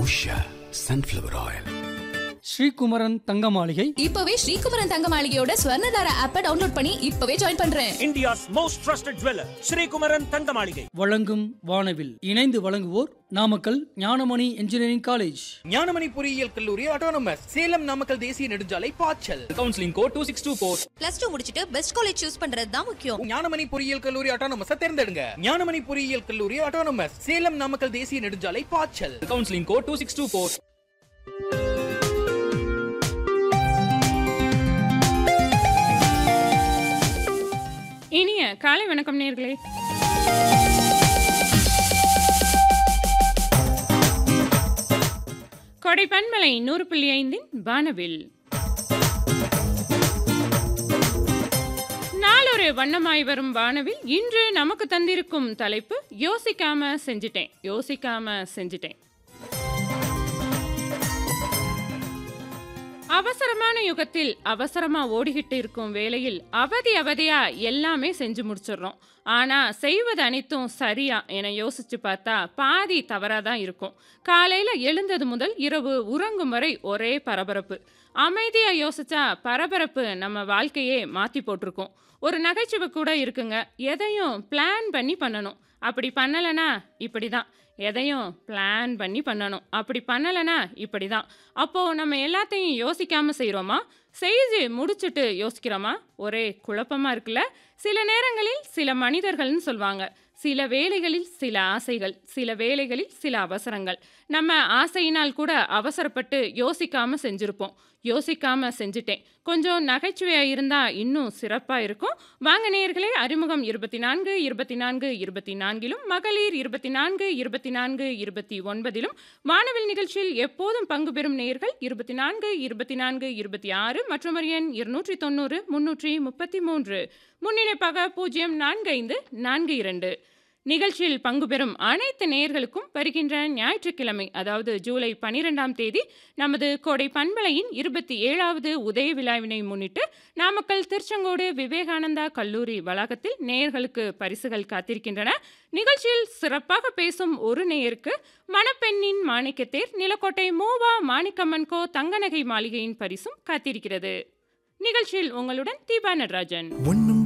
Usha sunflower oil Sri Kumaran தங்க மாளிகை இப்பவே ஸ்ரீகுமரன் தங்க மாளிகையோட ஸ்வர்ணதார ஆப்பை டவுன்லோட் பண்ணி இப்பவே ஜாயின் பண்றேன் India's most trusted jeweler, Sri Kumaran Thangamaligai. வழங்கும் வானவில் இணைந்து வழங்குவோர் நாமக்கல் ஞானமணி இன்ஜினியரிங் காலேஜ் ஞானமணி பொறியியல் கல்லூரி ஆட்டோனமஸ் சேலம் நாமக்கல் தேசிய நெடுஞ்சாலை பாய்ச்சல் counselling code two six two four plus two முடிச்சிட்டு பெஸ்ட் காலேஜ் சூஸ் பண்றது தான் முக்கியம் ஞானமணி பொறியியல் கல்லூரி ஆட்டோனமஸ் தேர்ந்தெடுங்க ஞானமணி பொறியியல் கல்லூரி ஆட்டோனமஸ் சேலம் நாமக்கல் தேசிய நெடுஞ்சாலை பாய்ச்சல் counselling code two six two four இனிய காலை வணக்கம் நேர்களே கொடை பன்மலை நூறு புள்ளி ஐந்தின் வானவில் நாளொரு வண்ணமாய் வரும் வானவில் இன்று நமக்கு தந்திருக்கும் தலைப்பு யோசிக்காம செஞ்சிட்டேன் யோசிக்காம செஞ்சிட்டேன் அவசரமான யுகத்தில் அவசரமா ஓடிக்கிட்டு இருக்கும் வேளையில் அவதி அவதியா எல்லாமே செஞ்சு முடிச்சிடுறோம் ஆனா செய்வது அனைத்தும் சரியா என யோசிச்சு பார்த்தா பாதி தவறா தான் இருக்கும் காலையில எழுந்தது முதல் இரவு உறங்கும் வரை ஒரே பரபரப்பு அமைதியா யோசிச்சா பரபரப்பு நம்ம வாழ்க்கையே மாத்தி போட்டிருக்கோம் ஒரு நகைச்சுவை கூட இருக்குங்க எதையும் பிளான் பண்ணி பண்ணணும் அப்படி பண்ணலைன்னா இப்படி தான் எதையும் பிளான் பண்ணி பண்ணணும் அப்படி பண்ணலைன்னா இப்படி தான் அப்போது நம்ம எல்லாத்தையும் யோசிக்காமல் செய்கிறோமா செய்து முடிச்சுட்டு யோசிக்கிறோமா ஒரே குழப்பமாக இருக்குல்ல சில நேரங்களில் சில மனிதர்கள்னு சொல்லுவாங்க சில வேளைகளில் சில ஆசைகள் சில வேளைகளில் சில அவசரங்கள் நம்ம ஆசையினால் கூட அவசரப்பட்டு யோசிக்காம செஞ்சிருப்போம் யோசிக்காம செஞ்சுட்டேன் கொஞ்சம் நகைச்சுவையாக இருந்தால் இன்னும் சிறப்பாக இருக்கும் வாங்க நேயர்களே அறிமுகம் இருபத்தி நான்கு இருபத்தி நான்கு இருபத்தி நான்கிலும் மகளிர் இருபத்தி நான்கு இருபத்தி நான்கு இருபத்தி ஒன்பதிலும் வானவில் நிகழ்ச்சியில் எப்போதும் பங்கு பெறும் நேயர்கள் இருபத்தி நான்கு இருபத்தி நான்கு இருபத்தி ஆறு மற்றும் ஒரு எண் இருநூற்றி தொண்ணூறு முன்னூற்றி முப்பத்தி மூன்று முன்னிணைப்பாக பூஜ்ஜியம் நான்கு ஐந்து நான்கு இரண்டு நிகழ்ச்சியில் பங்கு பெறும் அனைத்து நேயர்களுக்கும் வருகின்ற ஞாயிற்றுக்கிழமை அதாவது ஜூலை பனிரெண்டாம் தேதி நமது கோடை பண்பலையின் இருபத்தி ஏழாவது உதய விழாவினை முன்னிட்டு நாமக்கல் திருச்செங்கோடு விவேகானந்தா கல்லூரி வளாகத்தில் நேயர்களுக்கு பரிசுகள் காத்திருக்கின்றன நிகழ்ச்சியில் சிறப்பாக பேசும் ஒரு நேயருக்கு மணப்பெண்ணின் மாணிக்கத்தேர் நிலக்கோட்டை மூவா மாணிக்கம்மன் கோ தங்கநகை மாளிகையின் பரிசும் காத்திருக்கிறது நிகழ்ச்சியில் உங்களுடன் தீபா நடராஜன் ஒன்னும்